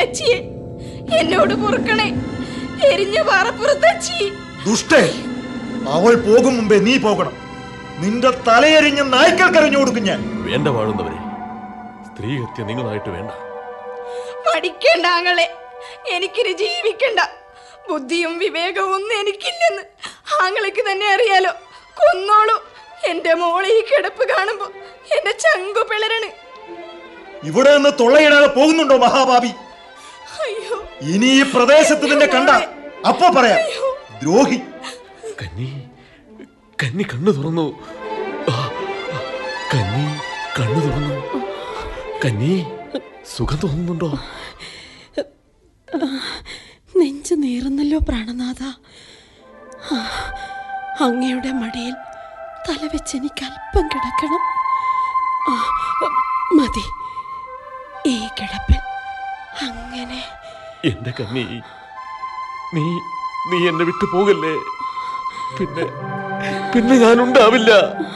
അച്ചിയെ എന്നോട് പൊറുക്കണേ എരിഞ്ഞ പാറപ്പുറത്തച്ചി ദുഷ്ടേ അവൾ പോകും മുമ്പേ നീ പോകണം നിന്റെ തലയെരിഞ്ഞ് നായ്ക്കൾ കരഞ്ഞു കൊടുക്കും ഞാൻ വേണ്ട വാഴുന്നവരെ സ്ത്രീഹത്യ നിങ്ങളായിട്ട് വേണ്ട പഠിക്കേണ്ട ആങ്ങളെ എനിക്കിനി ജീവിക്കണ്ട ബുദ്ധിയും വിവേകവും ഒന്നും എനിക്കില്ലെന്ന് ആങ്ങളയ്ക്ക് തന്നെ അറിയാലോ കൊന്നോളൂ എന്റെ മോളെ ഈ കിടപ്പ് കാണുമ്പോ എന്റെ ചങ്കു പിളരാണ് ഇവിടെ നിന്ന് തൊള്ളയിടാതെ പോകുന്നുണ്ടോ മഹാഭാവി അയ്യോ ഇനി ഈ പ്രദേശത്ത് നിന്നെ കണ്ട അപ്പൊ പറയാം ദ്രോഹി കന്നി കന്നി കണ്ണു തുറന്നു ആ, ആ, കന്നി കണ്ണു തുറന്നു കന്നി സുഖം തോന്നുന്നുണ്ടോ നെഞ്ചു നീറുന്നല്ലോ പ്രാണനാഥ ആ, അങ്ങയുടെ മടിയിൽ തലവെച്ച് എനിക്ക് അല്പം കിടക്കണം ആ, മതി ഈ കിടപ്പിൽ അങ്ങനെ എന്റെ കന്നി നീ നീ എന്നെ വിട്ടു പോകല്ലേ പിന്നെ പിന്നെ ഞാനുണ്ടാവില്ല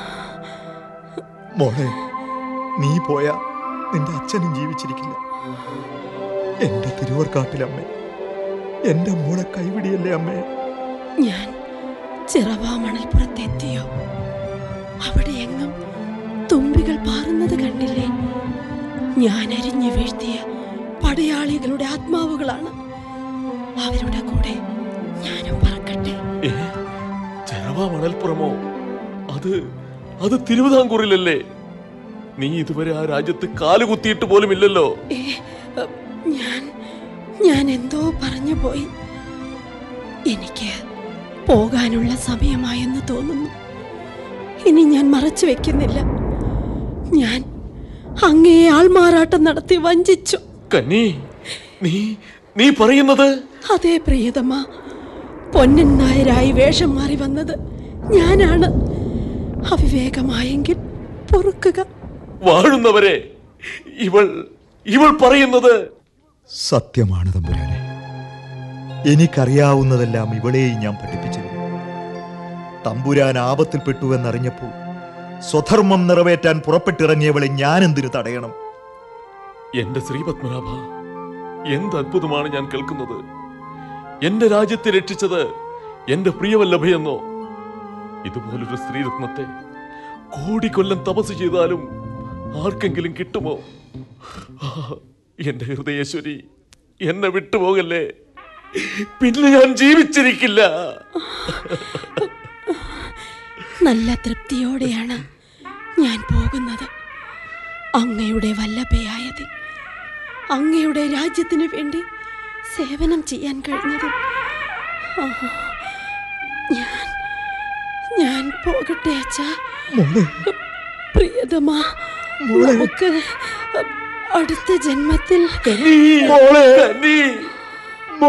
മോളെ നീ പോയാ നിന്റെ അച്ഛനും ജീവിച്ചിരിക്കില്ല എന്റെ തിരുവർക്കാട്ടിലമ്മേ എന്റെ മോളെ കൈവിടിയല്ലേ അമ്മേ ഞാൻ ചിറവാമണൽപ്പുറത്തെത്തിയോ അവിടെ എങ്ങും തുമ്പികൾ പാറുന്നത് കണ്ടില്ലേ ഞാൻ അരിഞ്ഞു വീഴ്ത്തിയ പടയാളികളുടെ ആത്മാവുകളാണ് അവരുടെ കൂടെ ഞാനും പറക്കട്ടെ ഏ ചെലവാ മണൽപ്പുറമോ അത് അത് തിരുവിതാംകൂറിലല്ലേ നീ ഇതുവരെ ആ രാജ്യത്ത് കാലുകുത്തിയിട്ട് പോലും ഇല്ലല്ലോ ഏ, അ, ഞാൻ ഞാൻ എന്തോ പറഞ്ഞു പോയി എനിക്ക് പോകാനുള്ള സമയമായെന്ന് തോന്നുന്നു ഇനി ഞാൻ മറച്ചു വെക്കുന്നില്ല ഞാൻ അങ്ങേ ആൾമാറാട്ടം നടത്തി വഞ്ചിച്ചു കന്നി നീ നീ പറയുന്നത് അതേ പ്രിയതമ പൊന്നൻ നായരായി വേഷം മാറി വന്നത് ഞാനാണ് അവിവേകമായെങ്കിൽ പൊറുക്കുക വാഴുന്നവരെ ഇവൾ ഇവൾ പറയുന്നത് സത്യമാണ് തമ്പുരാനെ എനിക്കറിയാവുന്നതെല്ലാം ഇവളെയും ഞാൻ പഠിപ്പിച്ചിരുന്നു തമ്പുരാൻ ആപത്തിൽപ്പെട്ടുവെന്നറിഞ്ഞപ്പോൾ സ്വധർമ്മം നിറവേറ്റാൻ പുറപ്പെട്ടിറങ്ങിയവളെ ഞാൻ എന്തിനു തടയണം എന്റെ ശ്രീപത്മനാഭ എന്ത് അത്ഭുതമാണ് ഞാൻ കേൾക്കുന്നത് എന്റെ രാജ്യത്തെ രക്ഷിച്ചത് എന്റെ പ്രിയവല്ലഭയെന്നോ ഇതുപോലൊരു സ്ത്രീരത്നത്തെ കോടിക്കൊല്ലം തപസ് ചെയ്താലും ആർക്കെങ്കിലും കിട്ടുമോ ആ, എന്റെ ഹൃദയേശ്വരി എന്നെ വിട്ടുപോകല്ലേ പിന്നെ ഞാൻ ജീവിച്ചിരിക്കില്ല നല്ല തൃപ്തിയോടെയാണ് ഞാൻ പോകുന്നത് അങ്ങയുടെ വല്ലഭയായതിൽ അങ്ങയുടെ രാജ്യത്തിന് വേണ്ടി സേവനം ചെയ്യാൻ കഴിഞ്ഞതിൽ ആ, ഞാൻ ഞാൻ പോകട്ടെ അച്ഛാ മോളെ പ്രിയതമാ നമുക്ക് അടുത്ത ജന്മത്തിൽ കന്നി മോളെ കന്നി